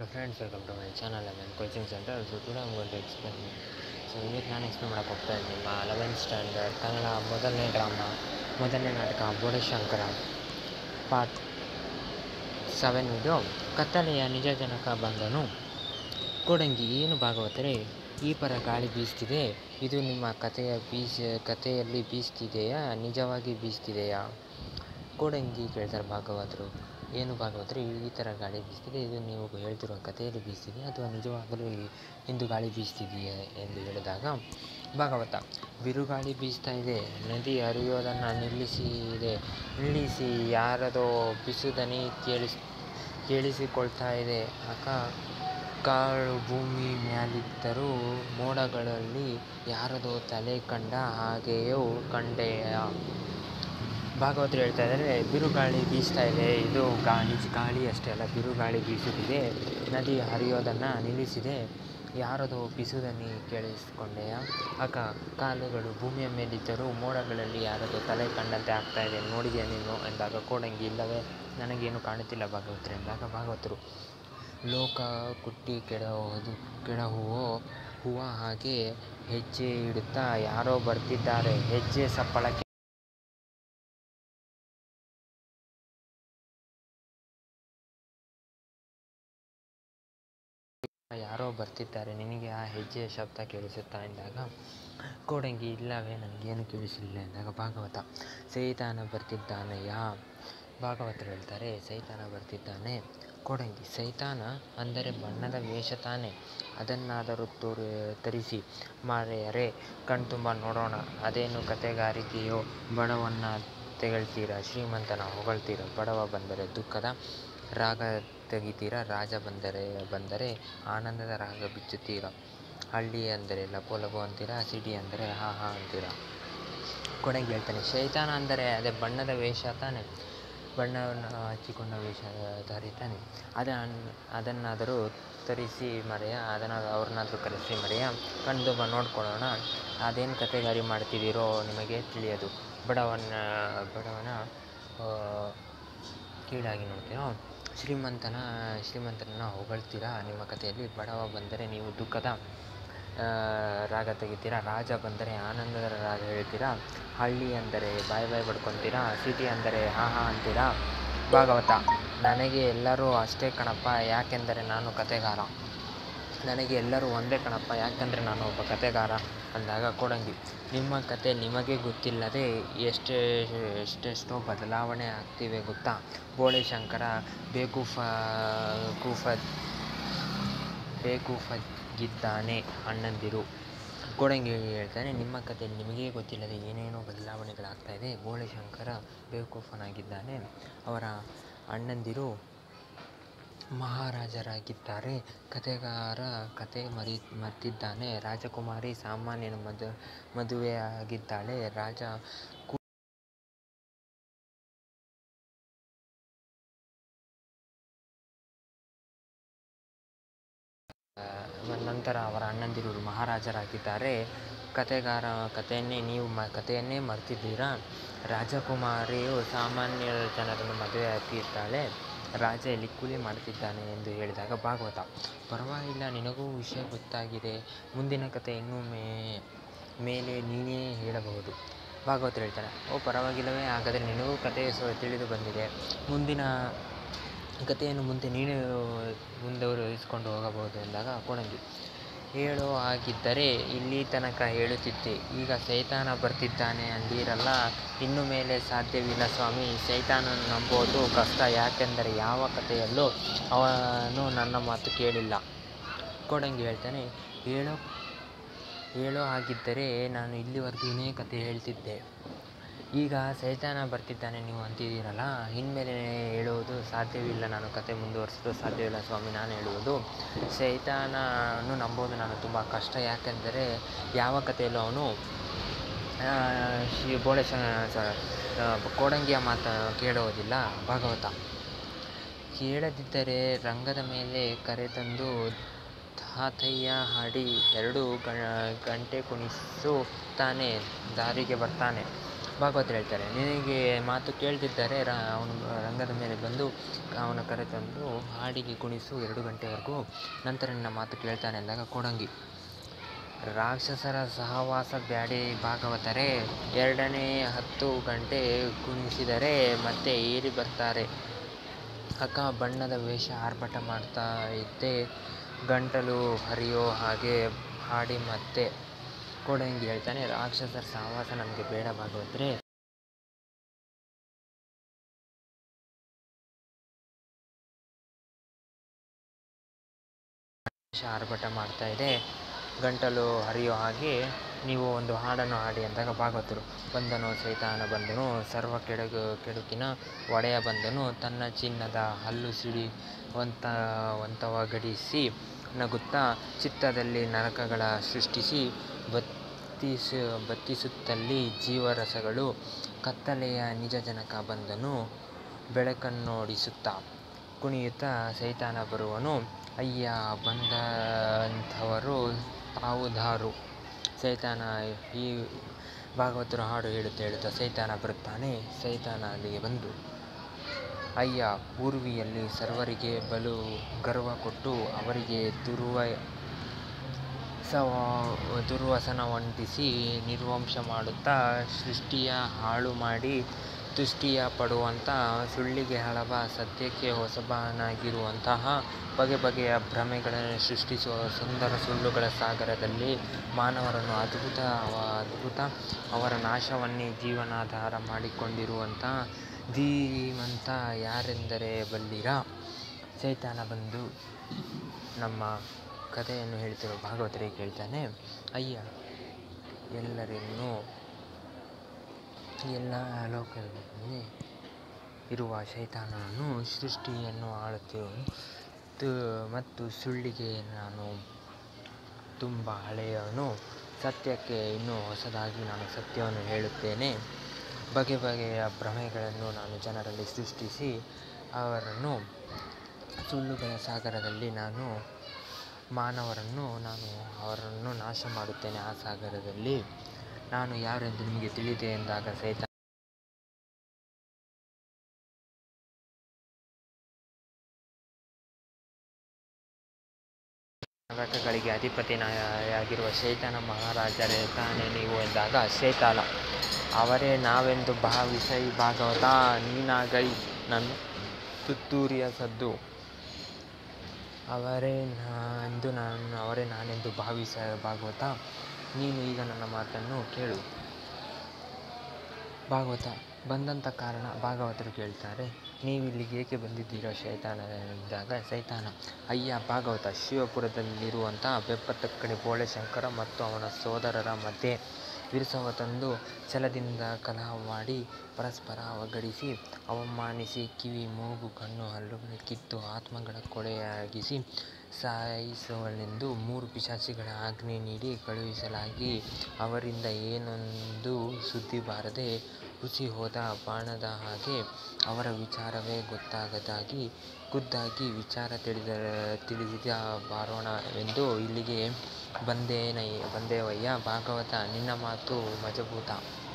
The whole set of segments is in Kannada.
friends welcome to my channel ನನ್ನ coaching centre so today I'm going to explain so ಇವತ್ತು ನಾನು ಎಕ್ಸ್ಪ್ಲೇನ್ ಮಾಡೋಕೆ ಹೋಗ್ತಾ ಇದ್ದೀನಿ ನಿಮ್ಮ ಲೆವೆಂತ್ ಸ್ಟ್ಯಾಂಡರ್ಡ್ ಕನ್ನಡ ಮೊದಲನೇ ಡ್ರಾಮಾ ಮೊದಲನೇ ನಾಟಕ ಬೋಳಶಂಕರ ಪಾರ್ಟ್ ಸೆವೆನ್ ಇದು ಕತ್ತಲೆಯ ನಿಜಜನಕ ಬಂದನು ಕೋಡಂಗಿ ಏನು ಭಾಗವತರೆ ಈ ಪರ ಗಾಳಿ ಬೀಸ್ತಿದೆ ಇದು ನಿಮ್ಮ ಕಥೆಯ ಬೀಸ ಕಥೆಯಲ್ಲಿ ಬೀಸ್ತಿದೆಯಾ ನಿಜವಾಗಿ ಬೀಸ್ತಿದೆಯಾ ಕೋಡಂಗಿ ಕೇಳ್ತಾರೆ ಭಾಗವತರು ಏನು ಭಾಗವತರು ಈ ಥರ ಗಾಳಿ ಬೀಸ್ತಿದೆ ಇದು ನೀವು ಹೇಳ್ತಿರೋ ಕಥೆಯಲ್ಲಿ ಬೀಸ್ತಿದೆ ಅಥವಾ ನಿಜವಾಗಲೂ ಈ- ಇಂದು ಗಾಳಿ ಬೀಸ್ತಿದೆಯೇ ಎಂದು ಹೇಳಿದಾಗ ಭಾಗವತ ಬಿರುಗಾಳಿ ಬೀಸ್ತಾ ಇದೆ ನದಿ ಹರಿಯೋದನ್ನು ನಿಲ್ಲಿಸಿದೆ ನಿಲ್ಲಿಸಿ ಯಾರದೋ ಬಿಸುದನಿ ಕೇಳಿಸ್ ಕೇಳಿಸಿಕೊಳ್ತಾ ಇದೆ ಅಕ ಕಾಳು ಭೂಮಿ ಮ್ಯಾಲಿದ್ದರೂ ಮೋಡಗಳಲ್ಲಿ ಯಾರದೋ ತಲೆ ಕಂಡ ಹಾಗೆಯೂ ಕಂಡೆಯ ಭಾಗವತರು ಹೇಳ್ತಾ ಇದ್ದಾರೆ ಬಿರುಗಾಳಿ ಬೀಸ್ತಾ ಇದೆ ಇದು ಗಾ ನಿಜ ಗಾಳಿ ಅಷ್ಟೇ ಅಲ್ಲ ಬಿರುಗಾಳಿ ಬೀಸುತ್ತಿದೆ ನದಿ ಹರಿಯೋದನ್ನು ನಿಲ್ಲಿಸಿದೆ ಯಾರದೋ ಬಿಸುದನಿ ಕೇಳಿಸಿಕೊಂಡೆಯ ಆಗ ಕಾಲುಗಳು ಭೂಮಿಯ ಮೇಲಿದ್ದರೂ ಮೋಡಗಳಲ್ಲಿ ಯಾರದೋ ತಲೆ ಕಂಡಂತೆ ಆಗ್ತಾ ಇದೆ ನೋಡಿದೆಯಾ ನೀನು ಎಂದಾಗ ಕೋಡಂಗಿ ಇಲ್ಲವೇ ನನಗೇನು ಕಾಣುತ್ತಿಲ್ಲ ಭಾಗವತರು ಎಂದಾಗ ಭಾಗವತರು ಲೋಕ ಕುಟ್ಟಿ ಕೆಡಹುವುದು ಕೆಡಹುವೋ ಹೂವ ಹಾಗೆ ಹೆಜ್ಜೆ ಇಡುತ್ತಾ ಯಾರೋ ಬರ್ತಿದ್ದಾರೆ ಹೆಜ್ಜೆ ಸಪ್ಪಳಕ್ಕೆ ಯಾರೋ ಬರ್ತಿದ್ದಾರೆ ನಿನಗೆ ಆ ಹೆಜ್ಜೆಯ ಶಬ್ದ ಕೇಳಿಸುತ್ತಾ ಎಂದಾಗ ಕೋಡಂಗಿ ಇಲ್ಲವೇ ನನಗೇನು ಕೇಳಿಸಲಿಲ್ಲ ಎಂದಾಗ ಭಾಗವತ ಸೈತಾನ ಬರ್ತಿದ್ದಾನೆಯಾ ಭಾಗವತರು ಹೇಳ್ತಾರೆ ಸೈತಾನ ಬರ್ತಿದ್ದಾನೆ ಕೋಡಂಗಿ ಸೈತಾನ ಅಂದರೆ ಬಣ್ಣದ ವೇಷ ತಾನೆ ಅದನ್ನಾದರೂ ತೋರಿ ತರಿಸಿ ಮಾರೆಯರೆ ಕಣ್ತುಂಬ ನೋಡೋಣ ಅದೇನು ಕತೆಗಾರಿಕೆಯೋ ಬಡವನ್ನ ತೆಗಳ್ತೀರಾ ಶ್ರೀಮಂತನ ಹೊಗಳ್ತೀರ ಬಡವ ಬಂದರೆ ದುಃಖದ ರಾಗ ತೆಗಿತೀರ ರಾಜ ಬಂದರೆ ಬಂದರೆ ಆನಂದದ ರಾಗ ಬಿಚ್ಚುತ್ತೀರ ಹಳ್ಳಿ ಅಂದರೆ ಲಪೋ ಲಪೋ ಅಂತೀರ ಸಿಟಿ ಅಂದರೆ ಹಾ ಹಾ ಅಂತೀರ ಕೊನೆಗೆ ಹೇಳ್ತಾನೆ ಶೈತಾನ ಅಂದರೆ ಅದೇ ಬಣ್ಣದ ವೇಷ ತಾನೆ ಬಣ್ಣವನ್ನು ಹಚ್ಚಿಕೊಂಡ ವೇಷಧಾರಿ ತಾನೆ ಅದನ್ನು ಅದನ್ನಾದರೂ ತರಿಸಿ ಮರೆಯ ಅದನ್ನು ಅವ್ರನ್ನಾದರೂ ಕರೆಸಿ ಮರೆಯ ಕಣ್ತುಂಬ ನೋಡ್ಕೊಳ್ಳೋಣ ಅದೇನು ಕತೆಗಾರಿ ಮಾಡ್ತಿದ್ದೀರೋ ನಿಮಗೆ ತಿಳಿಯದು ಬಡವನ ಬಡವನ ಆ, ಕೀಳಾಗಿ ನೋಡ್ತೀರೋ ಶ್ರೀಮಂತನ ಶ್ರೀಮಂತನನ್ನು ಹೊಗಳ್ತೀರಾ ನಿಮ್ಮ ಕಥೆಯಲ್ಲಿ ಬಡವ ಬಂದರೆ ನೀವು ದುಃಖದ ಆ, ರಾಗ ತೆಗಿತೀರಾ ರಾಜ ಬಂದರೆ ಆನಂದದ ರಾಗ ಹೇಳ್ತೀರಾ ಹಳ್ಳಿ ಅಂದರೆ ಬಾಯ್ ಬಾಯ್ ಬಡ್ಕೊತೀರಾ ಸಿಟಿ ಅಂದರೆ ಹಾ ಹಾ ಅಂತೀರಾ ಭಾಗವತ ನನಗೆ ಎಲ್ಲರೂ ಅಷ್ಟೇ ಕಣಪ್ಪ ಯಾಕೆಂದರೆ ನಾನು ಕತೆಗಾರ ನನಗೆ ಎಲ್ಲರೂ ಒಂದೇ ಕಣಪ್ಪ ಯಾಕಂದರೆ ನಾನು ಒಬ್ಬ ಕತೆಗಾರ ಅಂದಾಗ ಕೊಡಂಗಿ ನಿಮ್ಮ ಕತೆ ನಿಮಗೆ ಗೊತ್ತಿಲ್ಲದೆ ಎಷ್ಟೇ ಎಷ್ಟೆಷ್ಟೋ ಬದಲಾವಣೆ ಆಗ್ತಿವೆ ಗೊತ್ತಾ ಬೋಳೆ ಶಂಕರ ಬೇಕೂಫ ಕೂಫ ಬೇಕೂಫಾಗಿದ್ದಾನೆ ಅಣ್ಣಂದಿರು ಕೋಡಂಗಿ ಹೇಳ್ತಾನೆ ನಿಮ್ಮ ಕಥೆಯಲ್ಲಿ ನಿಮಗೇ ಗೊತ್ತಿಲ್ಲದೆ ಏನೇನೋ ಬದಲಾವಣೆಗಳಾಗ್ತಾ ಇದೆ ಬೋಳೆ ಶಂಕರ ಬೇಕೂಫನಾಗಿದ್ದಾನೆ ಅವರ ಅಣ್ಣಂದಿರು ಮಹಾರಾಜರಾಗಿದ್ದಾರೆ ಕತೆಗಾರ ಕತೆ ಮರಿ ಮರ್ತಿದ್ದಾನೆ ರಾಜಕುಮಾರಿ ಸಾಮಾನ್ಯನ ಮದು ಮದುವೆಯಾಗಿದ್ದಾಳೆ ರಾಜ ಕು- ಆ, ನಂತರ ಅವರ ಅಣ್ಣಂದಿರು ಮಹಾರಾಜರಾಗಿದ್ದಾರೆ ಕತೆಗಾರ ಕಥೆಯನ್ನೇ ನೀವು ಮ ಕಥೆಯನ್ನೇ ಮರ್ತಿದ್ದೀರಾ ರಾಜಕುಮಾರಿಯು ಸಾಮಾನ್ಯ ಜನರನ್ನು ಮದುವೆ ಆಗಿದ್ದಾಳೆ ರಾಜ ಇಲ್ಲಿ ಕೂಲಿ ಮಾಡ್ತಿದ್ದಾನೆ ಎಂದು ಹೇಳಿದಾಗ ಭಾಗವತ ಪರವಾಗಿಲ್ಲ ನಿನಗೂ ವಿಷಯ ಗೊತ್ತಾಗಿದೆ ಮುಂದಿನ ಕತೆ ಇನ್ನೂ ಮೇ ಮೇಲೆ ನೀನೇ ಹೇಳಬಹುದು ಭಾಗವತರು ಹೇಳ್ತಾರೆ ಓ ಪರವಾಗಿಲ್ಲವೇ ಹಾಗಾದರೆ ನಿನಗೂ ಕತೆ ಸೊ ತಿಳಿದು ಬಂದಿದೆ ಮುಂದಿನ ಕಥೆಯನ್ನು ಮುಂದೆ ನೀನು ಮುಂದುವರಿಸಿಕೊಂಡು ಹೋಗಬಹುದು ಎಂದಾಗ ಕೋಣಂಗಿ ಹೇಳೋ ಹಾಗಿದ್ದರೆ ಇಲ್ಲಿ ತನಕ ಹೇಳುತ್ತಿದ್ದೆ ಈಗ ಸೈತಾನ ಬರ್ತಿದ್ದಾನೆ ಅಂದಿರಲ್ಲ ಇನ್ನು ಮೇಲೆ ಸಾಧ್ಯವಿಲ್ಲ ಸ್ವಾಮಿ ಸೈತಾನನ ನಂಬೋದು ಕಷ್ಟ ಯಾಕೆಂದರೆ ಯಾವ ಕಥೆಯಲ್ಲೂ ಅವನು ನನ್ನ ಮಾತು ಕೇಳಿಲ್ಲ ಕೋಡಂಗಿ ಹೇಳ್ತಾನೆ ಹೇಳೋ ಹೇಳೋ ಹಾಗಿದ್ದರೆ ನಾನು ಇಲ್ಲಿವರೆಗೂ ಕತೆ ಹೇಳ್ತಿದ್ದೆ ಈಗ ಸೈತಾನ ಬರ್ತಿದ್ದಾನೆ ನೀವು ಅಂತಿದ್ದೀರಲ್ಲ ಇನ್ಮೇಲೆ ಹೇಳುವುದು ಸಾಧ್ಯವಿಲ್ಲ ನಾನು ಕತೆ ಮುಂದುವರಿಸಲು ಸಾಧ್ಯವಿಲ್ಲ ಸ್ವಾಮಿ ನಾನು ಹೇಳುವುದು ಸೈತಾನನು ನಂಬೋದು ನಾನು ತುಂಬ ಕಷ್ಟ ಯಾಕೆಂದರೆ ಯಾವ ಕಥೆಯಲ್ಲೂ ಅವನು ಆ, ಶ್ರೀ ಬೋಳೆ ಕೋಡಂಗಿಯ ಮಾತು ಕೇಳೋದಿಲ್ಲ ಭಾಗವತ ಕೇಳದಿದ್ದರೆ ರಂಗದ ಮೇಲೆ ಕರೆತಂದು ತಾತಯ್ಯ ಹಾಡಿ ಎರಡು ಗ- ಗಂಟೆ ಕುಣಿಸುತ್ತಾನೆ ದಾರಿಗೆ ಬರ್ತಾನೆ ಭಾಗವತರು ಹೇಳ್ತಾರೆ ನಿನಗೆ ಮಾತು ಕೇಳ್ತಿದ್ದರೆ ರ ಅವನು ರಂಗದ ಮೇಲೆ ಬಂದು ಅವನ ಕರೆತಂದು ಹಾಡಿಗೆ ಕುಣಿಸು ಎರಡು ಗಂಟೆವರೆಗೂ ನಂತರ ನಿನ್ನ ಮಾತು ಕೇಳ್ತಾನೆ ಅಂದಾಗ ಕೋಡಂಗಿ ರಾಕ್ಷಸರ ಸಹವಾಸ ಬ್ಯಾಡಿ ಭಾಗವತರೇ ಎರಡನೇ ಹತ್ತು ಗಂಟೆ ಕುಣಿಸಿದರೆ ಮತ್ತೆ ಏರಿ ಬರ್ತಾರೆ ಅಕ್ಕ ಬಣ್ಣದ ವೇಷ ಆರ್ಭಟ ಮಾಡ್ತಾ ಇದ್ದೆ ಗಂಟಲು ಹರಿಯೋ ಹಾಗೆ ಹಾಡಿ ಮತ್ತೆ ಕೋಡಂಗಿ ಹೇಳ್ತಾನೆ ರಾಕ್ಷಸರ ಸಹವಾಸ ನಮಗೆ ಬೇಡ ಭಾಗವತರೇ ವೇಷ ಆರ್ಭಟ ಮಾಡ್ತಾ ಇದೆ ಗಂಟಲು ಹರಿಯೋ ಹಾಗೆ ನೀವು ಒಂದು ಹಾಡನ್ನು ಹಾಡಿ ಅಂದಾಗ ಭಾಗವತರು ಬಂದನು ಸೈತಾನ ಬಂದನು ಸರ್ವ ಕೆಡಗು ಕೆಡುಕಿನ ಒಡೆಯ ಬಂದನು ತನ್ನ ಚಿನ್ನದ ಹಲ್ಲು ಸಿಡಿವಂತ ವಂತವಗಡಿಸಿ ನಗುತ್ತಾ ಚಿತ್ತದಲ್ಲಿ ನರಕಗಳ ಸೃಷ್ಟಿಸಿ ಬತ್ತಿಸ ಬತ್ತಿಸುತ್ತಲ್ಲಿ ಜೀವರಸಗಳು ಕತ್ತಲೆಯ ನಿಜ ಜನಕ ಬಂದನು ಬೆಳಕನ್ನೋಡಿಸುತ್ತಾ ಕುಣಿಯುತ್ತಾ ಸೈತಾನ ಬರುವನು ಅಯ್ಯ ಬಂದಂಥವರು ತಾವುದಾರು ಸೈತಾನ ಈ ಭಾಗವತರು ಹಾಡು ಹೇಳುತ್ತಾ ಹೇಳುತ್ತಾ ಸೈತಾನ ಬರುತ್ತಾನೆ ಸೈತಾನ ಅಲ್ಲಿಗೆ ಬಂದು ಅಯ್ಯ ಊರ್ವಿಯಲ್ಲಿ ಸರ್ವರಿಗೆ ಬಲು ಗರ್ವ ಕೊಟ್ಟು ಅವರಿಗೆ ದುರ್ವ ಸವ ದುರ್ವಸನವಂಟಿಸಿ ನಿರ್ವಂಶ ಮಾಡುತ್ತಾ ಸೃಷ್ಟಿಯ ಹಾಳು ಮಾಡಿ ತುಷ್ಟಿಯ ಪಡುವಂಥ ಸುಳ್ಳಿಗೆ ಹಳವ ಸತ್ಯಕ್ಕೆ ಹೊಸಬನಾಗಿರುವಂತಹ ಬಗೆ ಬಗೆಯ ಭ್ರಮೆಗಳನ್ನು ಸೃಷ್ಟಿಸುವ ಸುಂದರ ಸುಳ್ಳುಗಳ ಸಾಗರದಲ್ಲಿ ಮಾನವರನ್ನು ಅದ್ಭುತ ಅದ್ಭುತ ಅವರ ನಾಶವನ್ನೇ ಜೀವನಾಧಾರ ಮಾಡಿಕೊಂಡಿರುವಂಥ ಧೀಮಂತ ಯಾರೆಂದರೆ ಬಲ್ಲಿರಾ ಸೈತಾನ ಬಂದು ನಮ್ಮ ಕಥೆಯನ್ನು ಹೇಳ್ತಿರೋ ಭಾಗವತರಿಗೆ ಕೇಳ್ತಾನೆ ಅಯ್ಯ ಎಲ್ಲರನ್ನೂ ಎಲ್ಲ ಲೋಕದಲ್ಲಿ ಇರುವ ಶೈತಾನನನ್ನು ಸೃಷ್ಟಿಯನ್ನು ಆಳುತ್ತಿರುವನು ಮತ್ತು ಸುಳ್ಳಿಗೆ ನಾನು ತುಂಬ ಹಳೆಯವನು ಸತ್ಯಕ್ಕೆ ಇನ್ನೂ ಹೊಸದಾಗಿ ನಾನು ಸತ್ಯವನ್ನು ಹೇಳುತ್ತೇನೆ ಬಗೆ ಬಗೆಯ ಭ್ರಮೆಗಳನ್ನು ನಾನು ಜನರಲ್ಲಿ ಸೃಷ್ಟಿಸಿ ಅವರನ್ನು ಸುಳ್ಳುಗಳ ಸಾಗರದಲ್ಲಿ ನಾನು ಮಾನವರನ್ನು ನಾನು ಅವರನ್ನು ನಾಶ ಮಾಡುತ್ತೇನೆ ಆ ಸಾಗರದಲ್ಲಿ ನಾನು ಯಾರೆಂದು ನಿಮಗೆ ತಿಳಿದೆ ಎಂದಾಗ ಸೈತಾನ ನರಕಗಳಿಗೆ ಅಧಿಪತಿಯಾಗಿರುವ ಶೈತಾನ ಮಹಾರಾಜರೇ ತಾನೇ ನೀವು ಎಂದಾಗ ಶೈತಾನ ಅವರೇ ನಾವೆಂದು ಭಾವಿಸೈ ಭಾಗವತ ನೀನಾಗೈ ನನ್ನ ತುತ್ತೂರಿಯ ಸದ್ದು ಅವರೇ ನಾ ಎಂದು ನಾನು ಅವರೇ ನಾನೆಂದು ಭಾವಿಸ ಭಾಗವತ ನೀನು ಈಗ ನನ್ನ ಮಾತನ್ನು ಕೇಳು ಭಾಗವತ ಬಂದಂಥ ಕಾರಣ ಭಾಗವತರು ಕೇಳ್ತಾರೆ ನೀವಿಲ್ಲಿಗೆ ಏಕೆ ಬಂದಿದ್ದೀರೋ ಶೈತಾನ ಎಂದಾಗ ಸೈತಾನ ಅಯ್ಯ ಭಾಗವತ ಶಿವಪುರದಲ್ಲಿರುವಂಥ ಬೆಪ್ಪತಕ್ಕಡಿ ಬೋಳೆಶಂಕರ ಮತ್ತು ಅವನ ಸೋದರರ ಮಧ್ಯೆ ವಿರಸವ ತಂದು ಛಲದಿಂದ ಕಲಹ ಮಾಡಿ ಪರಸ್ಪರ ಅವಘಡಿಸಿ ಅವಮಾನಿಸಿ ಕಿವಿ ಮೂಗು ಕಣ್ಣು ಹಲ್ಲುಗಳ ಕಿತ್ತು ಆತ್ಮಗಳ ಕೊಳೆಯಾಗಿಸಿ ಸಾಯಿಸುವನೆಂದು ಮೂರು ಪಿಶಾಚಿಗಳ ಆಜ್ಞೆ ನೀಡಿ ಕಳುಹಿಸಲಾಗಿ ಅವರಿಂದ ಏನೊಂದು ಸುದ್ದಿ ಬಾರದೆ ಹುಸಿ ಹೋದ ಬಾಣದ ಹಾಗೆ ಅವರ ವಿಚಾರವೇ ಗೊತ್ತಾಗದಾಗಿ ಖುದ್ದಾಗಿ ವಿಚಾರ ತಿಳಿದ ತಿಳಿದ ಬಾರೋಣವೆಂದು ಇಲ್ಲಿಗೆ ಬಂದೇನಯ್ಯ ಬಂದೇವಯ್ಯ ಭಾಗವತ ನಿನ್ನ ಮಾತು ಮಜಬೂತ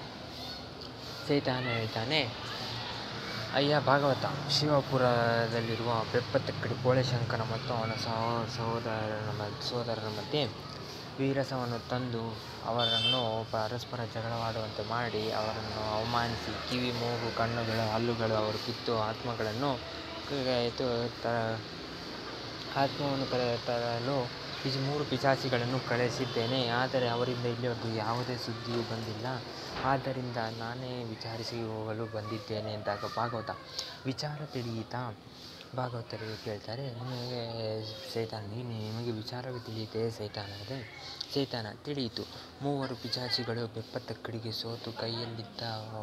ಸೈತಾನ ಹೇಳ್ತಾನೆ ಅಯ್ಯ ಭಾಗವತ ಶಿವಪುರದಲ್ಲಿರುವ ಬೆಪ್ಪತಕ್ಕಡಿ ಬೋಳೆಶಂಕರ ಮತ್ತು ಅವನ ಸಹೋ ಸಹೋದರನ ಮ ಸೋದರರ ಮಧ್ಯೆ ವೀರಸವನ್ನು ತಂದು ಅವರನ್ನು ಪರಸ್ಪರ ಜಗಳವಾಡುವಂತೆ ಮಾಡಿ ಅವರನ್ನು ಅವಮಾನಿಸಿ ಕಿವಿ ಮೂಗು ಕಣ್ಣುಗಳು ಹಲ್ಲುಗಳು ಅವರು ಕಿತ್ತು ಆತ್ಮಗಳನ್ನು ಇದು ತ ಆತ್ಮವನ್ನು ಕರೆ ತರಲು ಈ ಮೂರು ಪಿಶಾಚಿಗಳನ್ನು ಕಳಿಸಿದ್ದೇನೆ ಆದರೆ ಅವರಿಂದ ಇಲ್ಲಿವರೆಗೂ ಯಾವುದೇ ಸುದ್ದಿಯೂ ಬಂದಿಲ್ಲ ಆದ್ದರಿಂದ ನಾನೇ ವಿಚಾರಿಸಿ ಹೋಗಲು ಬಂದಿದ್ದೇನೆ ಎಂದಾಗ ಭಾಗವತ ವಿಚಾರ ತಿಳಿಯಿತಾ ಭಾಗವತರಿಗೆ ಕೇಳ್ತಾರೆ ನಿಮಗೆ ಸೈತಾನ ನೀನು ನಿಮಗೆ ವಿಚಾರವೇ ತಿಳಿಯಿತೆ ಸೈತಾನರೇ ಸೈತಾನ ತಿಳಿಯಿತು ಮೂವರು ಪಿಶಾಚಿಗಳು ಬೆಪ್ಪತಕ್ಕಡಿಗೆ ಸೋತು ಕೈಯಲ್ಲಿದ್ದ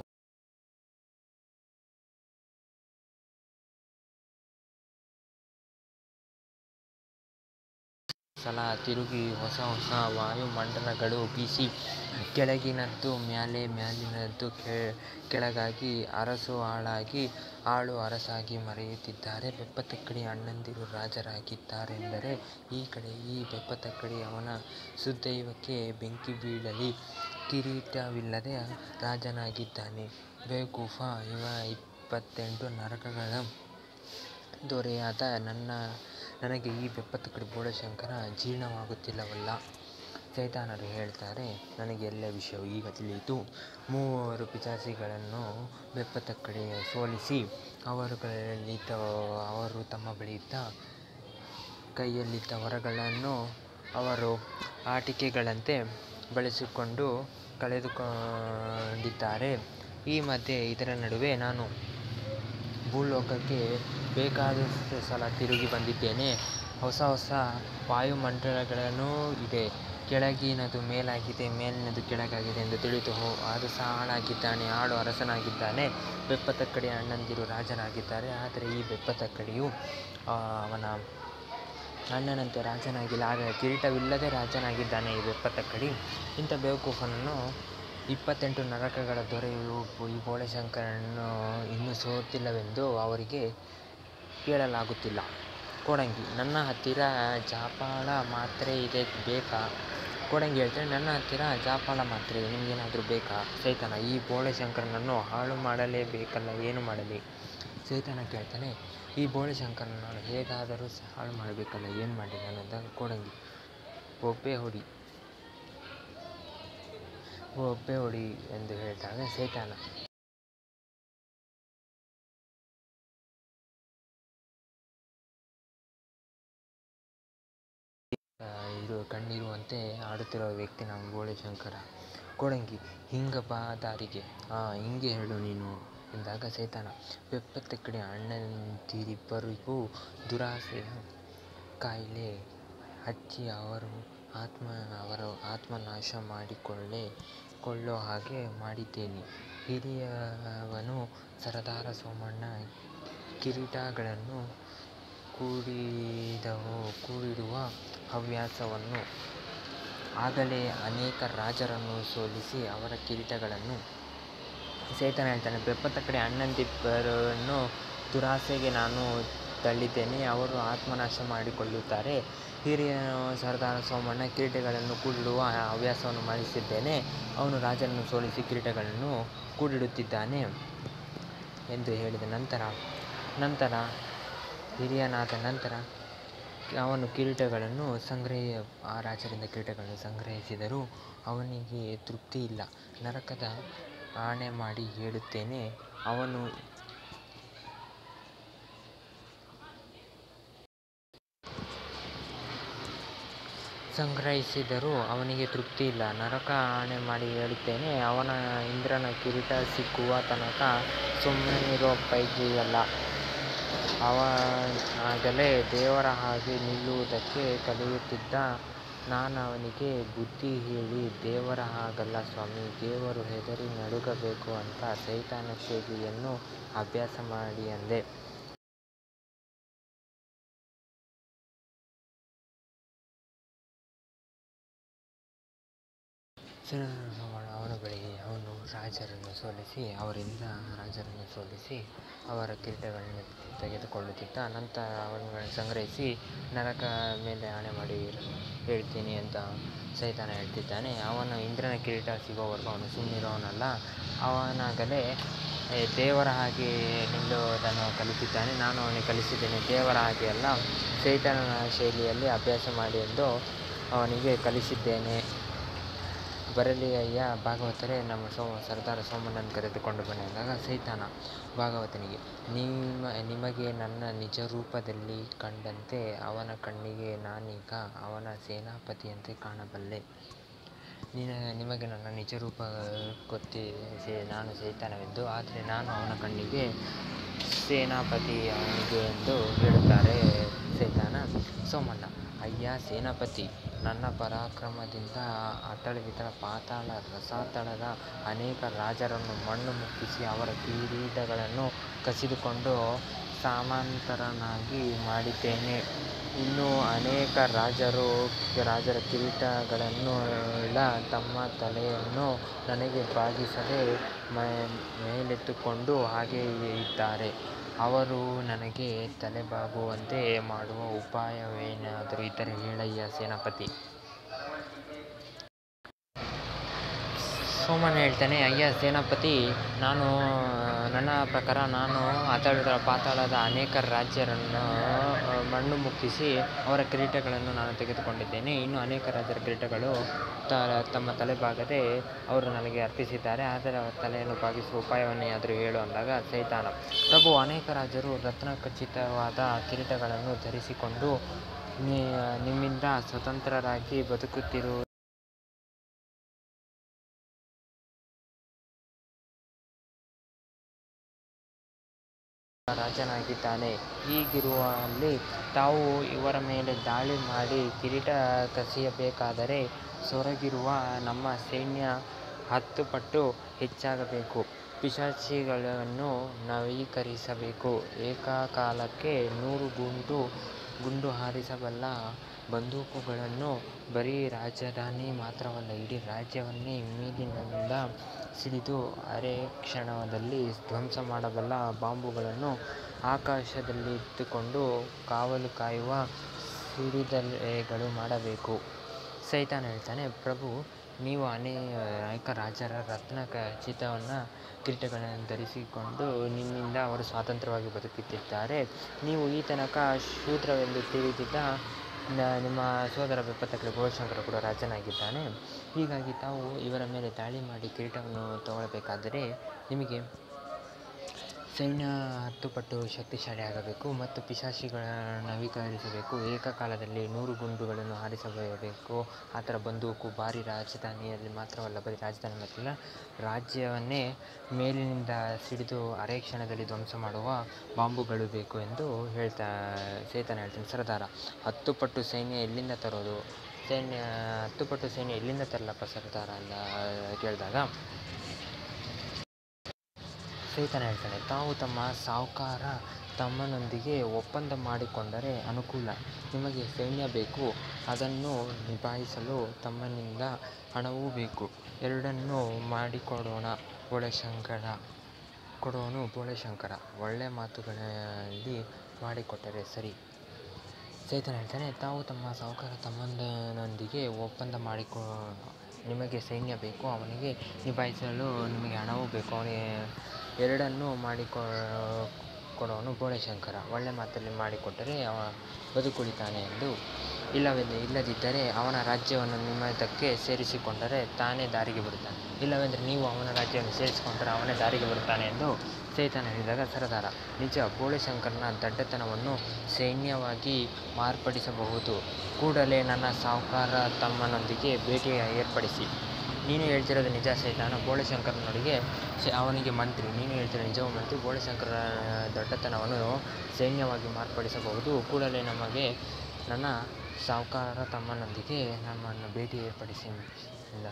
ಸಲ ತಿರುಗಿ ಹೊಸ ಹೊಸ ವಾಯುಮಂಡಲಗಳು ಬೀಸಿ ಕೆಳಗಿನದ್ದು ಮ್ಯಾಲೆ ಮ್ಯಾಲಿನದ್ದು ಕೆಳಗಾಗಿ ಅರಸು ಆಳಾಗಿ ಆಳು ಅರಸಾಗಿ ಮರೆಯುತ್ತಿದ್ದಾರೆ ಬೆಪ್ಪತಕ್ಕಡಿ ಅಣ್ಣಂದಿರು ರಾಜರಾಗಿದ್ದಾರೆಂದರೆ ಈ ಕಡೆ ಈ ಬೆಪ್ಪತಕ್ಕಡಿ ಅವನ ಸುದೈವಕ್ಕೆ ಬೆಂಕಿ ಬೀಳಲಿ ಕಿರೀಟವಿಲ್ಲದೆ ರಾಜನಾಗಿದ್ದಾನೆ ಬೇವಕೂಫ ಇವ ಇಪ್ಪತ್ತೆಂಟು ನರಕಗಳ ದೊರೆಯಾದ ನನ್ನ ನನಗೆ ಈ ಬೆಪ್ಪದ ಕಡೆ ಬೋಳಶಂಕರ ಜೀರ್ಣವಾಗುತ್ತಿಲ್ಲವಲ್ಲ ಸೈತಾನರು ಹೇಳ್ತಾರೆ ನನಗೆ ಎಲ್ಲ ವಿಷಯವು ಈಗ ತಿಳಿಯಿತು ಮೂವರು ಪಿಶಾಚಿಗಳನ್ನು ಬೆಪ್ಪದ ಕಡೆ ಸೋಲಿಸಿ ಅವರುಗಳಲ್ಲಿದ್ದ ಅವರು ತಮ್ಮ ಬಳಿಯಿದ್ದ ಕೈಯಲ್ಲಿದ್ದ ವರಗಳನ್ನು ಅವರು ಆಟಿಕೆಗಳಂತೆ ಬಳಸಿಕೊಂಡು ಕಳೆದುಕೊಂಡಿದ್ದಾರೆ ಈ ಮಧ್ಯೆ ಇದರ ನಡುವೆ ನಾನು ಭೂಲೋಕಕ್ಕೆ ಬೇಕಾದಷ್ಟು ಸಲ ತಿರುಗಿ ಬಂದಿದ್ದೇನೆ ಹೊಸ ಹೊಸ ವಾಯುಮಂಡಲಗಳೂ ಇದೆ ಕೆಳಗಿನದು ಮೇಲಾಗಿದೆ ಮೇಲಿನದು ಕೆಳಗಾಗಿದೆ ಎಂದು ತಿಳಿದು ಅದು ಸಹ ಹಾಳಾಗಿದ್ದಾನೆ ಹಾಳು ಅರಸನಾಗಿದ್ದಾನೆ ಬೆಪ್ಪದ ಕಡೆಯ ಅಣ್ಣಂದಿರು ರಾಜರಾಗಿದ್ದಾರೆ ಆದರೆ ಈ ಬೆಪ್ಪದ ಕಡೆಯು ಅವನ ಅಣ್ಣನಂತೆ ರಾಜನಾಗಿಲ್ಲ ಆದರೆ ಕಿರೀಟವಿಲ್ಲದೆ ರಾಜನಾಗಿದ್ದಾನೆ ಈ ಬೆಪ್ಪದ ಕಡೆ ಇಂಥ ಬೇವಕೂಫನನ್ನು ಇಪ್ಪತ್ತೆಂಟು ನರಕಗಳ ದೊರೆಯು ಈ ಬೋಳಶಂಕರನನ್ನು ಇನ್ನೂ ಸೋತಿಲ್ಲವೆಂದು ಅವರಿಗೆ ಕೇಳಲಾಗುತ್ತಿಲ್ಲ ಕೋಡಂಗಿ ನನ್ನ ಹತ್ತಿರ ಜಾಪಾಳ ಮಾತ್ರೆ ಇದೆ ಬೇಕಾ ಕೋಡಂಗಿ ಹೇಳ್ತಾನೆ ನನ್ನ ಹತ್ತಿರ ಜಾಪಾಳ ಮಾತ್ರೆ ಇದೆ ನಿಮಗೇನಾದರೂ ಬೇಕಾ ಸೈತಾನ ಈ ಬೋಳಶಂಕರನನ್ನು ಹಾಳು ಮಾಡಲೇಬೇಕಲ್ಲ ಏನು ಮಾಡಲಿ ಸೈತಾನ ಕೇಳ್ತಾನೆ ಈ ಬೋಳಶಂಕರನ ನಾನು ಹೇಗಾದರೂ ಸಹ ಹಾಳು ಮಾಡಬೇಕಲ್ಲ ಏನು ಮಾಡಲಿ ನಾನು ಅಂದಾಗ ಕೋಡಂಗಿ ಒಬ್ಬೆ ಹೊಡಿ ಒಬ್ಬೆ ಹೊಡಿ ಎಂದು ಹೇಳಿದಾಗ ಸೈತಾನ ಇದು ಕಣ್ಣಿರುವಂತೆ ಆಡುತ್ತಿರುವ ವ್ಯಕ್ತಿ ನಮ್ಮ ಬೋಳಶಂಕರ ಕೋಡಂಗಿ ಹಿಂಗ ಬಾ ದಾರಿಗೆ ಹಾಂ ಹಿಂಗೆ ಹೇಳು ನೀನು ಎಂದಾಗ ಸೈತಾನ ಬೆಪ್ಪತ್ತ ಕಡೆ ಅಣ್ಣಂದಿರಿಬ್ಬರಿಗೂ ದುರಾಸೆಯ ಕಾಯಿಲೆ ಹಚ್ಚಿ ಅವರು ಆತ್ಮ ಅವರ ಆತ್ಮನಾಶ ಮಾಡಿಕೊಳ್ಳೆ ಕೊಳ್ಳೋ ಹಾಗೆ ಮಾಡಿದ್ದೇನೆ ಹಿರಿಯವನು ಸರದಾರ ಸೋಮಣ್ಣ ಕಿರೀಟಗಳನ್ನು ಕೂಡಿದವು ಕೂಡಿಡುವ ಹವ್ಯಾಸವನ್ನು ಆಗಲೇ ಅನೇಕ ರಾಜರನ್ನು ಸೋಲಿಸಿ ಅವರ ಕಿರೀಟಗಳನ್ನು ಸೈತಾನ ಹೇಳ್ತಾನೆ ಬೆಪ್ಪದ ಕಡೆ ಅಣ್ಣಂದಿಬ್ಬರನ್ನು ದುರಾಸೆಗೆ ನಾನು ತಳ್ಳಿದ್ದೇನೆ ಅವರು ಆತ್ಮನಾಶ ಮಾಡಿಕೊಳ್ಳುತ್ತಾರೆ ಹಿರಿಯನು ಸರದಾರ ಸೋಮಣ್ಣ ಕಿರೀಟಗಳನ್ನು ಕೂಡಿಡುವ ಹವ್ಯಾಸವನ್ನು ಮಾಡಿಸಿದ್ದೇನೆ ಅವನು ರಾಜರನ್ನು ಸೋಲಿಸಿ ಕಿರೀಟಗಳನ್ನು ಕೂಡಿಡುತ್ತಿದ್ದಾನೆ ಎಂದು ಹೇಳಿದ ನಂತರ ನಂತರ ಹಿರಿಯನಾದ ನಂತರ ಅವನು ಕಿರೀಟಗಳನ್ನು ಸಂಗ್ರಹಿ ಆ ರಾಜರಿಂದ ಕಿರೀಟಗಳನ್ನು ಸಂಗ್ರಹಿಸಿದರೂ ಅವನಿಗೆ ತೃಪ್ತಿ ಇಲ್ಲ ನರಕದ ಆಣೆ ಮಾಡಿ ಹೇಳುತ್ತೇನೆ ಅವನು ಸಂಗ್ರಹಿಸಿದರೂ ಅವನಿಗೆ ತೃಪ್ತಿ ಇಲ್ಲ ನರಕ ಆಣೆ ಮಾಡಿ ಹೇಳುತ್ತೇನೆ ಅವನ ಇಂದ್ರನ ಕಿರೀಟ ಸಿಕ್ಕುವ ತನಕ ಸುಮ್ಮನಿರೋ ಪೈಕಿಯಲ್ಲ ಅವನಾಗಲೇ ದೇವರ ಹಾಗೆ ನಿಲ್ಲುವುದಕ್ಕೆ ಕಲಿಯುತ್ತಿದ್ದ ನಾನವನಿಗೆ ಬುದ್ಧಿ ಹೇಳಿ ದೇವರ ಹಾಗಲ್ಲ ಸ್ವಾಮಿ ದೇವರು ಹೆದರಿ ನಡುಗಬೇಕು ಅಂತ ಸೈತಾನ ಶೈಲಿಯನ್ನು ಅಭ್ಯಾಸ ಮಾಡಿ ಅಂದೆ ಅವನ ಬಳಿಗೆ ಅವನು ರಾಜರನ್ನು ಸೋಲಿಸಿ ಅವರಿಂದ ರಾಜರನ್ನು ಸೋಲಿಸಿ ಅವರ ಕಿರೀಟಗಳನ್ನು ತೆಗೆದುಕೊಳ್ಳುತ್ತಿದ್ದ ನಂತರ ಅವನುಗಳನ್ನು ಸಂಗ್ರಹಿಸಿ ನರಕ ಮೇಲೆ ಆಣೆ ಮಾಡಿ ಹೇಳ್ತೀನಿ ಅಂತ ಸೈತಾನ ಹೇಳ್ತಿದ್ದಾನೆ ಅವನು ಇಂದ್ರನ ಕಿರೀಟ ಸಿಗೋವರೆಗೂ ಅವನು ಸುಮ್ಮನಿರೋನಲ್ಲ ಅವನಾಗಲೇ ದೇವರ ಹಾಗೆ ನಿಲ್ಲುವುದನ್ನು ಕಲಿತಿದ್ದಾನೆ ನಾನು ಅವನಿಗೆ ಕಲಿಸಿದ್ದೇನೆ ದೇವರ ಹಾಗೆ ಅಲ್ಲ ಸೈತಾನನ ಶೈಲಿಯಲ್ಲಿ ಅಭ್ಯಾಸ ಮಾಡಿ ಎಂದು ಅವನಿಗೆ ಕಲಿಸಿದ್ದೇನೆ ಬರಲಿ ಅಯ್ಯ ಭಾಗವತರೇ ನಮ್ಮ ಸೋಮ ಸರ್ದಾರ ಸೋಮಣ್ಣನ ಕರೆದುಕೊಂಡು ಬನ್ನಿ ಅಂದಾಗ ಸೈತಾನ ಭಾಗವತನಿಗೆ ನಿಮ್ಮ ನಿಮಗೆ ನನ್ನ ನಿಜ ರೂಪದಲ್ಲಿ ಕಂಡಂತೆ ಅವನ ಕಣ್ಣಿಗೆ ನಾನೀಗ ಅವನ ಸೇನಾಪತಿಯಂತೆ ಕಾಣಬಲ್ಲೆ ನಿನ ನಿಮಗೆ ನನ್ನ ನಿಜ ರೂಪ ಗೊತ್ತಿ ಸೇ ನಾನು ಸೈತಾನವೆಂದು ಆದರೆ ನಾನು ಅವನ ಕಣ್ಣಿಗೆ ಸೇನಾಪತಿ ಅವನಿಗೆ ಎಂದು ಹೇಳುತ್ತಾರೆ ಸೈತಾನ ಸೋಮಣ್ಣ ಅಯ್ಯ ಸೇನಾಪತಿ ನನ್ನ ಪರಾಕ್ರಮದಿಂದ ಅಟಳ ವಿತಳ ಪಾತಾಳ ರಸಾತಳದ ಅನೇಕ ರಾಜರನ್ನು ಮಣ್ಣು ಮುಕ್ಕಿಸಿ ಅವರ ಕಿರೀಟಗಳನ್ನು ಕಸಿದುಕೊಂಡು ಸಾಮಂತರನ್ನಾಗಿ ಮಾಡಿದ್ದೇನೆ ಇನ್ನೂ ಅನೇಕ ರಾಜರು ರಾಜರ ಕಿರೀಟಗಳನ್ನೆಲ್ಲ ತಮ್ಮ ತಲೆಯನ್ನು ನನಗೆ ಬಾಗಿಸದೆ ಮೇಲೆತ್ತುಕೊಂಡು ಹಾಗೆಯೇ ಇದ್ದಾರೆ ಅವರು ನನಗೆ ತಲೆಬಾಗುವಂತೆ ಮಾಡುವ ಉಪಾಯವೇನಾದರೂ ಇದ್ದರೆ ಹೇಳಯ್ಯ ಸೇನಾಪತಿ ಸೋಮನ್ ಹೇಳ್ತಾನೆ ಅಯ್ಯ ಸೇನಾಪತಿ ನಾನು ನನ್ನ ಪ್ರಕಾರ ನಾನು ಅತಳದ ಪಾತಾಳದ ಅನೇಕ ರಾಜ್ಯರನ್ನು ಆ, ಮಣ್ಣು ಮುಕ್ಕಿಸಿ ಅವರ ಕಿರೀಟಗಳನ್ನು ನಾನು ತೆಗೆದುಕೊಂಡಿದ್ದೇನೆ ಇನ್ನು ಅನೇಕ ರಾಜ್ಯರ ಕಿರೀಟಗಳು ತ ತಮ್ಮ ತಲೆ ಬಾಗದೆ ಅವರು ನನಗೆ ಅರ್ಪಿಸಿದ್ದಾರೆ ಆದರೆ ಅವರ ತಲೆಯನ್ನು ಬಾಗಿಸುವ ಉಪಾಯವನ್ನೇ ಆದರೂ ಹೇಳು ಅಂದಾಗ ಸೈತಾನ ಪ್ರಭು ಅನೇಕ ರಾಜರು ರತ್ನ ಖಚಿತವಾದ ಕಿರೀಟಗಳನ್ನು ಧರಿಸಿಕೊಂಡು ನಿ- ನಿಮ್ಮಿಂದ ಸ್ವತಂತ್ರರಾಗಿ ಬದುಕುತ್ತಿರು ರಾಜನಾಗಿದ್ದಾನೆ ಹೀಗಿರುವಲ್ಲಿ ತಾವು ಇವರ ಮೇಲೆ ದಾಳಿ ಮಾಡಿ ಕಿರೀಟ ಕಸಿಯಬೇಕಾದರೆ ಸೊರಗಿರುವ ನಮ್ಮ ಸೈನ್ಯ ಹತ್ತು ಪಟ್ಟು ಹೆಚ್ಚಾಗಬೇಕು ಪಿಶಾಚಿಗಳನ್ನು ನವೀಕರಿಸಬೇಕು ಏಕಕಾಲಕ್ಕೆ ನೂರು ಗುಂಡು ಗುಂಡು ಹಾರಿಸಬಲ್ಲ ಬಂದೂಕುಗಳನ್ನು ಬರೀ ರಾಜಧಾನಿ ಮಾತ್ರವಲ್ಲ ಇಡೀ ರಾಜ್ಯವನ್ನೇ ಮೇಲಿನಿಂದ ಸಿಡಿದು ಅರೆ ಕ್ಷಣದಲ್ಲಿ ಧ್ವಂಸ ಮಾಡಬಲ್ಲ ಬಾಂಬುಗಳನ್ನು ಆಕಾಶದಲ್ಲಿಟ್ಟುಕೊಂಡು ಕಾವಲು ಕಾಯುವ ಸಿಡಿದಲೆಗಳು ಮಾಡಬೇಕು ಸೈತಾನ ಹೇಳ್ತಾನೆ ಪ್ರಭು ನೀವು ಅನೇಕ ರಾಜರ ರತ್ನ ಖಚಿತವನ್ನು ಕಿರೀಟಗಳನ್ನು ಧರಿಸಿಕೊಂಡು ನಿಮ್ಮಿಂದ ಅವರು ಸ್ವಾತಂತ್ರ್ಯವಾಗಿ ಬದುಕುತ್ತಿದ್ದಾರೆ ನೀವು ಈ ತನಕ ಶೂದ್ರವೆಂದು ತಿಳಿದಿದ್ದ ನ- ನಿಮ್ಮ ಸೋದರ ಬೆಪ್ಪತ್ತಕ್ಕಲೆ ಗೋಳಶಂಕರ ಕೂಡ ರಾಜನಾಗಿದ್ದಾನೆ ಹೀಗಾಗಿ ತಾವು ಇವರ ಮೇಲೆ ದಾಳಿ ಮಾಡಿ ಕಿರೀಟವನ್ನು ತಗೊಳ್ಳಬೇಕಾದರೆ ನಿಮಗೆ ಸೈನ್ಯ ಹತ್ತು ಪಟ್ಟು ಶಕ್ತಿಶಾಲಿ ಆಗಬೇಕು ಮತ್ತು ಪಿಶಾಚಿಗಳನ್ನು ನವೀಕರಿಸಬೇಕು ಏಕಕಾಲದಲ್ಲಿ ನೂರು ಗುಂಡುಗಳನ್ನು ಹಾರಿಸಬೇಕು ಆ ಥರ ಬಂದೂಕು ಭಾರಿ ರಾಜಧಾನಿಯಲ್ಲಿ ಮಾತ್ರವಲ್ಲ ಬರೀ ರಾಜಧಾನಿ ಮಾತ್ರವಲ್ಲ ರಾಜ್ಯವನ್ನೇ ಮೇಲಿನಿಂದ ಸಿಡಿದು ಅರೆ ಕ್ಷಣದಲ್ಲಿ ಧ್ವಂಸ ಮಾಡುವ ಬಾಂಬುಗಳು ಬೇಕು ಎಂದು ಹೇಳ್ತಾ ಚೇತನ ಹೇಳ್ತಾನೆ ಸರದಾರ ಹತ್ತು ಪಟ್ಟು ಸೈನ್ಯ ಎಲ್ಲಿಂದ ತರೋದು ಸೈನ್ಯ ಹತ್ತು ಪಟ್ಟು ಸೈನ್ಯ ಎಲ್ಲಿಂದ ತರಲಪ್ಪ ಸರದಾರ ಅಂತ ಕೇಳಿದಾಗ ಸೈತಾನ ಹೇಳ್ತಾನೆ ತಾವು ತಮ್ಮ ಸಾಹುಕಾರ ತಮ್ಮನೊಂದಿಗೆ ಒಪ್ಪಂದ ಮಾಡಿಕೊಂಡರೆ ಅನುಕೂಲ ನಿಮಗೆ ಸೈನ್ಯ ಬೇಕು ಅದನ್ನು ನಿಭಾಯಿಸಲು ತಮ್ಮನಿಂದ ಹಣವೂ ಬೇಕು ಎರಡನ್ನೂ ಮಾಡಿಕೊಡೋಣ ಬೋಳಶಂಕರ ಕೊಡೋನು ಬೋಳಶಂಕರ ಒಳ್ಳೆಯ ಮಾತುಗಳಲ್ಲಿ ಮಾಡಿಕೊಟ್ಟರೆ ಸರಿ ಚೈತನ್ಯ ಹೇಳ್ತಾನೆ ತಾವು ತಮ್ಮ ಸಾಹುಕಾರ ತಮ್ಮನೊಂದಿಗೆ ಒಪ್ಪಂದ ಮಾಡಿಕೊ ನಿಮಗೆ ಸೈನ್ಯ ಬೇಕು ಅವನಿಗೆ ನಿಭಾಯಿಸಲು ನಿಮಗೆ ಹಣವೂ ಬೇಕು ಅವನಿಗೆ ಎರಡನ್ನೂ ಮಾಡಿಕೊ ಕೊಡೋನು ಬೋಳಶಂಕರ ಒಳ್ಳೆ ಮಾತಲ್ಲಿ ಮಾಡಿಕೊಟ್ಟರೆ ಅವ ಬದುಕುಳಿತಾನೆ ಎಂದು ಇಲ್ಲವೆಂದು ಇಲ್ಲದಿದ್ದರೆ ಅವನ ರಾಜ್ಯವನ್ನು ನಿಮ್ಮದಕ್ಕೆ ಸೇರಿಸಿಕೊಂಡರೆ ತಾನೇ ದಾರಿಗೆ ಬರುತ್ತಾನೆ ಇಲ್ಲವೆಂದರೆ ನೀವು ಅವನ ರಾಜ್ಯವನ್ನು ಸೇರಿಸಿಕೊಂಡರೆ ಅವನೇ ದಾರಿಗೆ ಬರುತ್ತಾನೆ ಎಂದು ಚೈತನ್ಯ ಹೇಳಿದಾಗ ಸರದಾರ ನಿಜ ಬೋಳಶಂಕರನ ದಡ್ಡತನವನ್ನು ಸೈನ್ಯವಾಗಿ ಮಾರ್ಪಡಿಸಬಹುದು ಕೂಡಲೇ ನನ್ನ ಸಾಹುಕಾರ ತಮ್ಮನೊಂದಿಗೆ ಭೇಟಿ ಏರ್ಪಡಿಸಿ ನೀನು ಹೇಳ್ತಿರೋದು ನಿಜ ಸೈತಾನ ಬೋಳಶಂಕರನೊಳಗೆ ಶ- ಅವನಿಗೆ ಮಂತ್ರಿ ನೀನು ಹೇಳ್ತಿರೋ ನಿಜವೂ ಮಂತ್ರಿ ಬೋಳಶಂಕರ ದೊಡ್ಡತನವನ್ನು ಸೈನ್ಯವಾಗಿ ಮಾರ್ಪಡಿಸಬಹುದು ಕೂಡಲೇ ನಮಗೆ ನನ್ನ ಸಾಹುಕಾರ ತಮ್ಮನೊಂದಿಗೆ ನಮ್ಮನ್ನು ಭೇಟಿ ಏರ್ಪಡಿಸಿ ಇಲ್ಲ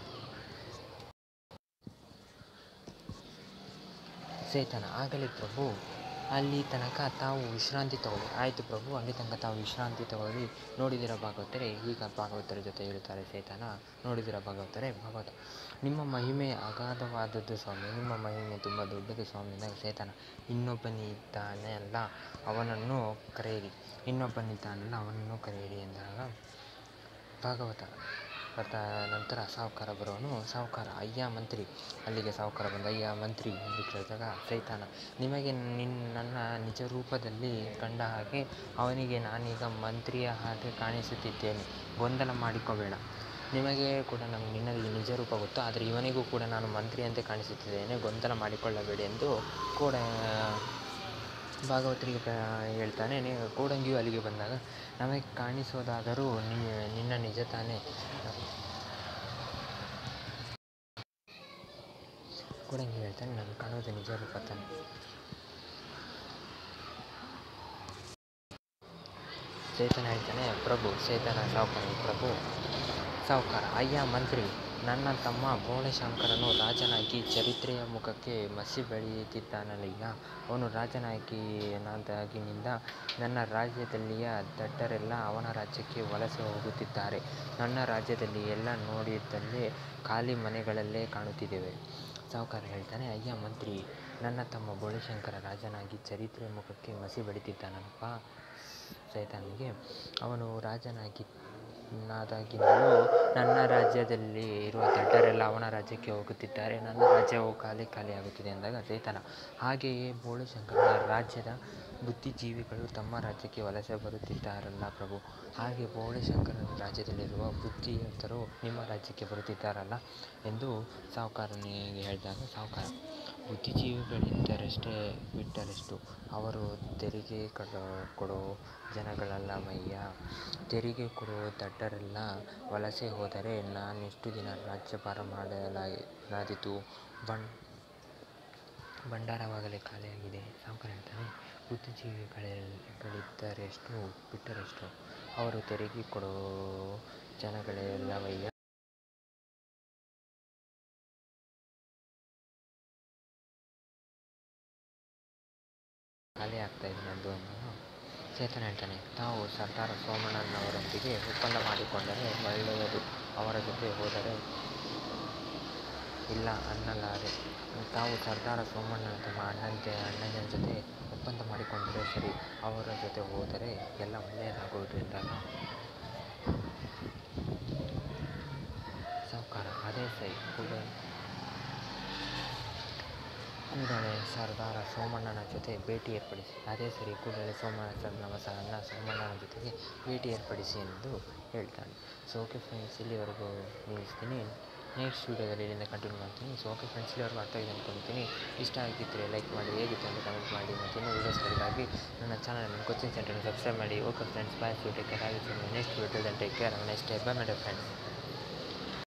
ಚೇತನ ಆಗಲಿ ಪ್ರಭು ಅಲ್ಲಿ ತನಕ ತಾವು ವಿಶ್ರಾಂತಿ ತಗೊಳ್ಳಿ ಆಯಿತು ಪ್ರಭು ಅಲ್ಲಿ ತನಕ ತಾವು ವಿಶ್ರಾಂತಿ ತಗೊಳ್ಳಿ ನೋಡಿದಿರ ಭಾಗವತರೆ ಈಗ ಭಾಗವತರ ಜೊತೆ ಹೇಳ್ತಾರೆ ಚೇತನ ನೋಡಿದಿರ ಭಾಗವತರೆ ಭಾಗವತ ನಿಮ್ಮ ಮಹಿಮೆ ಅಗಾಧವಾದದ್ದು ಸ್ವಾಮಿ ನಿಮ್ಮ ಮಹಿಮೆ ತುಂಬ ದೊಡ್ಡದು ಸ್ವಾಮಿ ಅಂದಾಗ ಚೇತನ ಇನ್ನೊಬ್ಬನಿದ್ದಾನೆ ಅಲ್ಲ ಅವನನ್ನು ಕರೆಯಿರಿ ಇನ್ನೊಬ್ಬನಿದ್ದಾನಲ್ಲ ಅವನನ್ನು ಕರೆಯಿರಿ ಎಂದಾಗ ಭಾಗವತ ಅರ್ಥ ನಂತರ ಸಾಹುಕಾರ ಬರೋನು ಸಾಹುಕಾರ ಅಯ್ಯ ಮಂತ್ರಿ ಅಲ್ಲಿಗೆ ಸಾಹುಕಾರ ಬಂದ ಅಯ್ಯ ಮಂತ್ರಿ ಎಂದು ಕೇಳಿದಾಗ ಸೈತಾನ ನಿಮಗೆ ನಿನ್ನ ನನ್ನ ನಿಜ ರೂಪದಲ್ಲಿ ಕಂಡ ಹಾಗೆ ಅವನಿಗೆ ನಾನೀಗ ಮಂತ್ರಿಯ ಹಾಗೆ ಕಾಣಿಸುತ್ತಿದ್ದೇನೆ ಗೊಂದಲ ಮಾಡಿಕೋಬೇಡ ನಿಮಗೆ ಕೂಡ ನಮ್ಗೆ ನಿನ್ನಲ್ಲಿ ನಿಜ ರೂಪ ಗೊತ್ತು ಆದರೆ ಇವನಿಗೂ ಕೂಡ ನಾನು ಮಂತ್ರಿಯಂತೆ ಕಾಣಿಸುತ್ತಿದ್ದೇನೆ ಗೊಂದಲ ಮಾಡಿಕೊಳ್ಳಬೇಡಿ ಎಂದು ಕೂಡ ಭಾಗವತರಿಗೆ ಪ್ರ ಹೇಳ್ತಾನೆ ನೀ ಕೋಡಂಗಿಯು ಅಲ್ಲಿಗೆ ಬಂದಾಗ ನಮಗೆ ಕಾಣಿಸೋದಾದರೂ ನೀ ನಿನ್ನ ನಿಜ ತಾನೇ ಕೋಡಂಗಿ ಹೇಳ್ತಾನೆ ನನಗೆ ಕಾಣೋದು ನಿಜ ರೂಪ ತಾನೆ ಚೇತನ ಹೇಳ್ತಾನೆ ಪ್ರಭು ಚೇತನ ಸಾಹುಕಾರ ಪ್ರಭು ಸಾಹುಕಾರ ಅಯ್ಯ ಮಂತ್ರಿ ನನ್ನ ತಮ್ಮ ಬೋಳಶಂಕರನು ರಾಜನಾಗಿ ಚರಿತ್ರೆಯ ಮುಖಕ್ಕೆ ಮಸಿ ಬೆಳೆಯುತ್ತಿದ್ದಾನಲ್ಲಯ್ಯ ಅವನು ರಾಜನಾಗಿನಾದಾಗಿನಿಂದ ನನ್ನ ರಾಜ್ಯದಲ್ಲಿಯ ದಡ್ಡರೆಲ್ಲ ಅವನ ರಾಜ್ಯಕ್ಕೆ ವಲಸೆ ಹೋಗುತ್ತಿದ್ದಾರೆ ನನ್ನ ರಾಜ್ಯದಲ್ಲಿ ಎಲ್ಲ ನೋಡಿದಲ್ಲಿ ಖಾಲಿ ಮನೆಗಳಲ್ಲೇ ಕಾಣುತ್ತಿದ್ದೇವೆ ಸಾಹುಕಾರ ಹೇಳ್ತಾನೆ ಅಯ್ಯ ಮಂತ್ರಿ ನನ್ನ ತಮ್ಮ ಬೋಳಶಂಕರ ರಾಜನಾಗಿ ಚರಿತ್ರೆಯ ಮುಖಕ್ಕೆ ಮಸಿ ಬೆಳೀತಿದ್ದಾನಪ್ಪ ಸೈತಾನಿಗೆ ಅವನು ರಾಜನಾಗಿ ನಾದಾಗಿಂದಲೂ ನನ್ನ ರಾಜ್ಯದಲ್ಲಿ ಇರುವ ದಡ್ಡರೆಲ್ಲ ಅವನ ರಾಜ್ಯಕ್ಕೆ ಹೋಗುತ್ತಿದ್ದಾರೆ ನನ್ನ ರಾಜ್ಯವು ಖಾಲಿ ಖಾಲಿಯಾಗುತ್ತಿದೆ ಎಂದಾಗ ಸೈತಾನ ಹಾಗೆಯೇ ಬೋಳುಶಂಕರನ ರಾಜ್ಯದ ಬುದ್ಧಿಜೀವಿಗಳು ತಮ್ಮ ರಾಜ್ಯಕ್ಕೆ ವಲಸೆ ಬರುತ್ತಿದ್ದಾರಲ್ಲ ಪ್ರಭು ಹಾಗೆ ಬೋಳುಶಂಕರನ ರಾಜ್ಯದಲ್ಲಿರುವ ಬುದ್ಧಿವಂತರು ನಿಮ್ಮ ರಾಜ್ಯಕ್ಕೆ ಬರುತ್ತಿದ್ದಾರಲ್ಲ ಎಂದು ಸಾಹುಕಾರನಿಗೆ ಹೇಳಿದಾಗ ಸಾಹುಕಾರ ಬುದ್ಧಿಜೀವಿಗಳಿದ್ದರಷ್ಟೇ ಬಿಟ್ಟರೆಷ್ಟು ಅವರು ತೆರಿಗೆ ಕೊಡೋ ಕೊಡೋ ಜನಗಳಲ್ಲವಯ್ಯ ತೆರಿಗೆ ಕೊಡೋ ದಡ್ಡರೆಲ್ಲ ವಲಸೆ ಹೋದರೆ ನಾನೆಷ್ಟು ದಿನ ರಾಜ್ಯಭಾರ ಮಾಡಲಾದೀತು ಭಂಡ್ ಭಂಡಾರವಾಗಲೇ ಖಾಲಿಯಾಗಿದೆ ಸಾಹುಕಾರ ಹೇಳ್ತಾನೆ ಬುದ್ಧಿಜೀವಿಗಳಿದ್ದರೆಷ್ಟು ಬಿಟ್ಟರೆಷ್ಟು ಅವರು ತೆರಿಗೆ ಕೊಡೋ ಜನಗಳಲ್ಲವಯ್ಯ ಖಾಲಿ ಆಗ್ತಾಯಿದೆ ನನ್ನದು ಅನ್ನೋದು ಚೇತನ ಹೇಳ್ತಾನೆ ತಾವು ಸರ್ದಾರ ಸೋಮಣ್ಣನವರೊಂದಿಗೆ ಒಪ್ಪಂದ ಮಾಡಿಕೊಂಡರೆ ಒಳ್ಳೆಯದು ಅವರ ಜೊತೆ ಹೋದರೆ ಇಲ್ಲ ಅನ್ನಲಾರೆ ತಾವು ಸರ್ದಾರ ಸೋಮಣ್ಣನ ತಮ್ಮ ಅಣ್ಣನ ಅಣ್ಣನ ಜೊತೆ ಒಪ್ಪಂದ ಮಾಡಿಕೊಂಡರೆ ಸರಿ ಅವರ ಜೊತೆ ಹೋದರೆ ಎಲ್ಲ ಒಳ್ಳೆಯದಾಗುವುದು ಎಂದಾಗ ಸಾಹುಕಾರ ಅದೇ ಸರಿ ಕೂಡಲೇ ಕೂಡಲೇ ಸರ್ದಾರ ಸೋಮಣ್ಣನ ಜೊತೆ ಭೇಟಿ ಏರ್ಪಡಿಸಿ ಅದೇ ಸರಿ ಕೂಡಲೇ ಸೋಮಣ್ಣ ಸರ್ ನಮ್ಮ ಸ ಅಣ್ಣ ಸೋಮಣ್ಣನ ಜೊತೆಗೆ ಭೇಟಿ ಏರ್ಪಡಿಸಿ ಎಂದು ಹೇಳ್ತಾನೆ ಸೊ ಓಕೆ ಫ್ರೆಂಡ್ಸ್ ಇಲ್ಲಿವರೆಗೂ ನಿಲ್ಲಿಸ್ತೀನಿ ನೆಕ್ಸ್ಟ್ ವೀಡಿಯೋದಲ್ಲಿ ಇಲ್ಲಿಂದ ಕಂಟಿನ್ಯೂ ಮಾಡ್ತೀನಿ ಸೊ ಓಕೆ ಫ್ರೆಂಡ್ಸ್ ಇಲ್ಲಿವರೆಗೂ ಅರ್ಥ ಆಗಿದೆ ಅಂದ್ಕೊಳ್ತೀನಿ ಇಷ್ಟ ಆಗಿದ್ದರೆ ಲೈಕ್ ಮಾಡಿ ಹೇಗಿತ್ತು ಅಂತ ಕಮೆಂಟ್ ಮಾಡಿ ಮತ್ತು ಇನ್ನೂ ವೀಡಿಯೋಸ್ಗಳಿಗಾಗಿ ನನ್ನ ಚಾನಲ್ ಕೋಚಿಂಗ್ ಸೆಂಟರ್ನ ಸಬ್ಸ್ಕ್ರೈಬ್ ಮಾಡಿ okay friends bye so take care ಆಗಿ ನೆಕ್ಸ್ಟ್ ವೀಡಿಯೋದಲ್ಲಿ take care next bye my friends